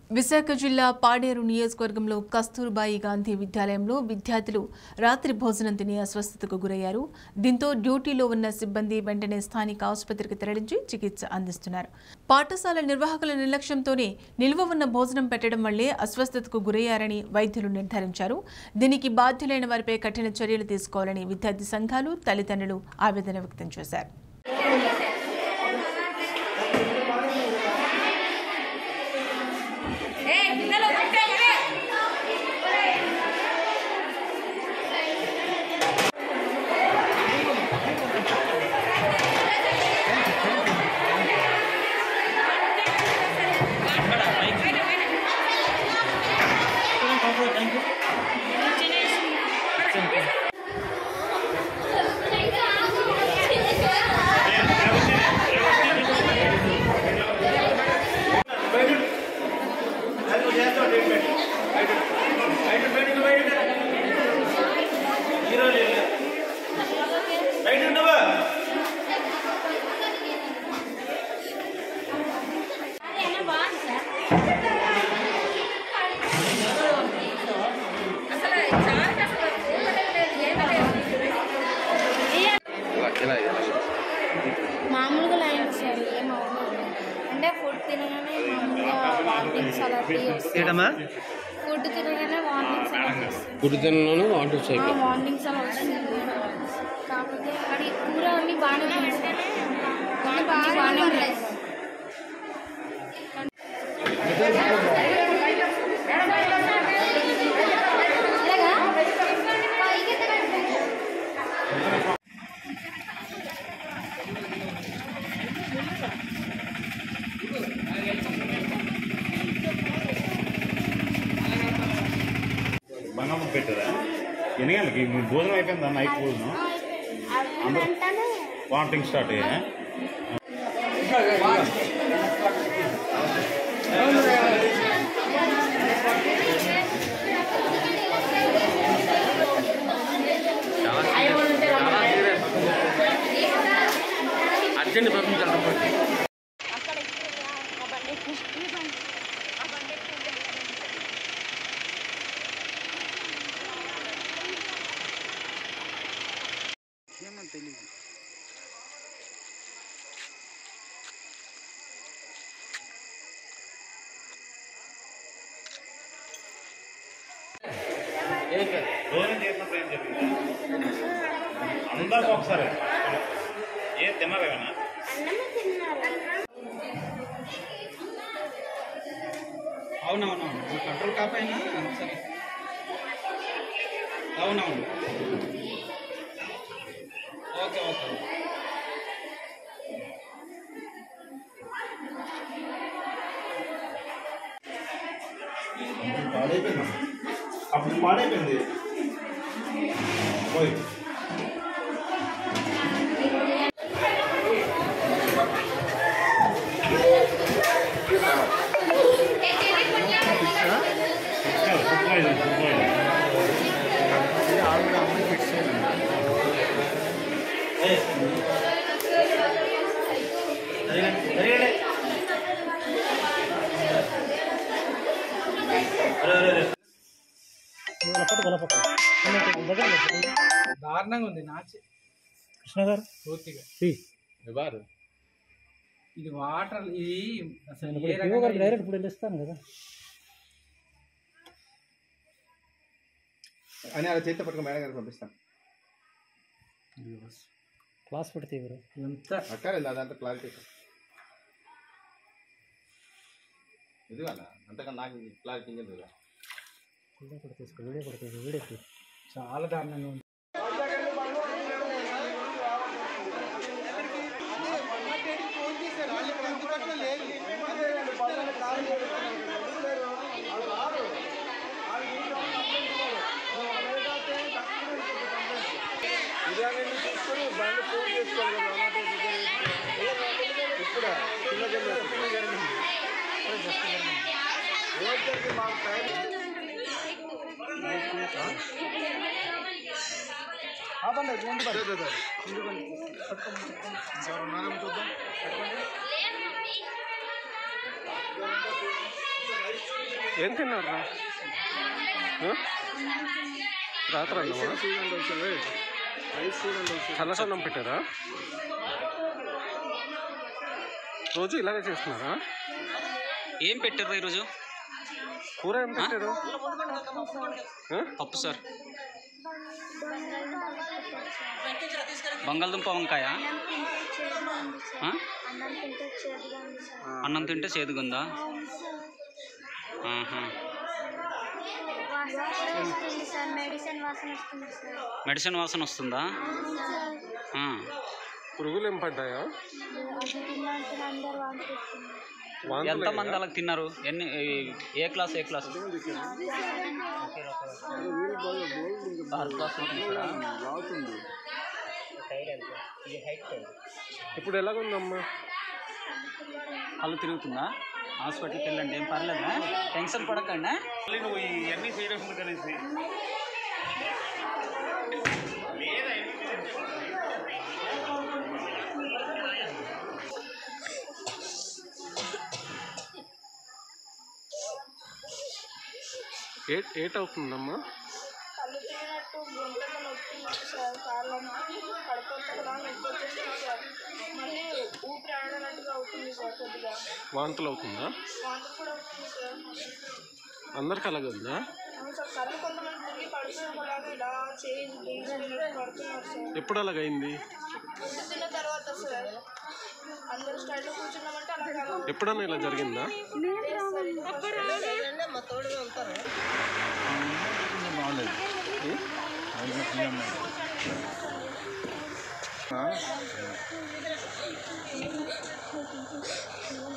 విశాఖ జిల్లా పాడేరు నియోజకవర్గంలో కస్తూర్బాయి గాంధీ విద్యాలయంలో విద్యార్థులు రాత్రి భోజనం తిని అస్వస్థతకు గురయ్యారు దీంతో డ్యూటీలో ఉన్న సిబ్బంది వెంటనే స్థానిక ఆసుపత్రికి తరలించి చికిత్స అందిస్తున్నారు పాఠశాల నిర్వాహకుల నిర్లక్ష్యంతోనే నిల్వ ఉన్న భోజనం పెట్టడం వల్లే అస్వస్థతకు గురయ్యారని వైద్యులు నిర్ధారించారు దీనికి బాధ్యులైన వారిపై కఠిన చర్యలు తీసుకోవాలని విద్యార్థి సంఘాలు తల్లిదండ్రులు ఆవేదన వ్యక్తం చేశారు మామూలుగా లైన్ సార్ ఏం అవ్వదు అంటే ఫుడ్ తినగానే మామూలుగా వామిటింగ్స్ అలాంటివి వస్తాయి ఫుడ్ తినగానే వామిటింగ్స్ అలా వస్తాయి పుడితనంలోనూ వాటర్ సైకిల్ వామిటింగ్స్ అలా వస్తుంది కాకపోతే అది కూర అన్ని బాగానే ఉంది సార్. అన్ని బాగానే ఉన్నాయి బంగాళం పెట్టారా ఎన్ని గంటలకి మీ భోజనం అయిపోయిందా నైట్ భోజనం అందరూ వామిటింగ్ స్టార్ట్ అయ్యా అర్జెంట్ పంపించాలి భోజనం చేసినప్పుడు ఏం చెప్పింది అందరికి ఒకసారి ఏ తిన్నారేమన్నా అవునవునవును కంట్రోల్ కాకపోయినా సరే అవునవును ఓకే ఓకే పాడైపోయిందా అప్పుడు పాడైపోయింది పోయి దారుణంగా ఉంది నాచి కృష్ణ గారు పూర్తిగా వారు ఇది వాటర్ ఇది అసలు ఇప్పుడు ఏ పిఓ రకంగా గారికి డైరెక్ట్ ఇప్పుడు వెళ్ళిస్తాను కదా అని అలా చేతి పట్టుకుని మేడం గారికి పంపిస్తాను క్లాస్ పెడితే ఎవరు ఎంత అక్కర్లేదు అదంతా క్లారిటీ ఇది వాళ్ళ అంతకన్నా నాకు క్లారిటీ ఇంకేం లేదా వీడియో కూడా తీసుకో వీడియో కూడా తీసుకో వీడియో తీసుకో చాలా దారుణంగా ఉంది చూద్దాం ఏం తిన్నారా రాత్రి అన్నమా చల్లసన్నం పెట్టారా రోజు ఇలాగే చేస్తున్నారా ఏం పెట్టారు ఈరోజు కూర ఏం పెట్టారు ఆ? పప్పు సార్ బంగాళదుంప వంకాయ ఆ? అన్నం తింటే చేదుగా ఉంది సార్ అన్నం తింటే చేదుగుందా ఆహా. వాసన వస్తుంది సార్ మెడిసిన్ వాసన వస్తుంది సార్ మెడిసిన్ వాసన వస్తుందా ఆ. పురుగులు ఏం పడ్డాయా అది తిన్నంత అందరు వాంతిస్తుంది వాంతులు ఎంతమంది అలా తిన్నారు ఎన్ని A- A class A class ఆరు క్లాస్ ఇప్పుడు ఎలాగుందమ్మా కళ్ళు తిరుగుతుందా హాస్పిటల్కి వెళ్ళండి ఏం పర్లేదా టెన్షన్ పడకండి మళ్ళీ నువ్వు ఇవన్నీ చేయడం కలిసి ఏ ఏట్ అవుతుందమ్మా కళ్ళు తిరిగినట్టు గొంతుకు నొప్పి సార్ కాళ్ళను కడుపులా నొప్పి వచ్చేస్తుంది సార్ మళ్ళీ ఊపిరి ఆడనట్టుగా అవుతుంది సార్ కొద్దిగా వాంతులు అవుతుందా వాంతి కూడా అవుతుంది సార్ అందరికి అలాగే ఉందా అవును సార్ కళ్ళు కొంతమంది తిరిగి పడుతున్నలాగా ఇలా చేయి పడుతున్నారు సార్ ఎప్పుడు అలాగైంది ఫుడ్ తిన్న తర్వాత సార్ అందరూ స్టైల్లో కూర్చున్నామంటే అలా ఎప్పుడన్నా ఇలా జరిగిందా మా తోడుగా ఉంటారు బాగాలేదు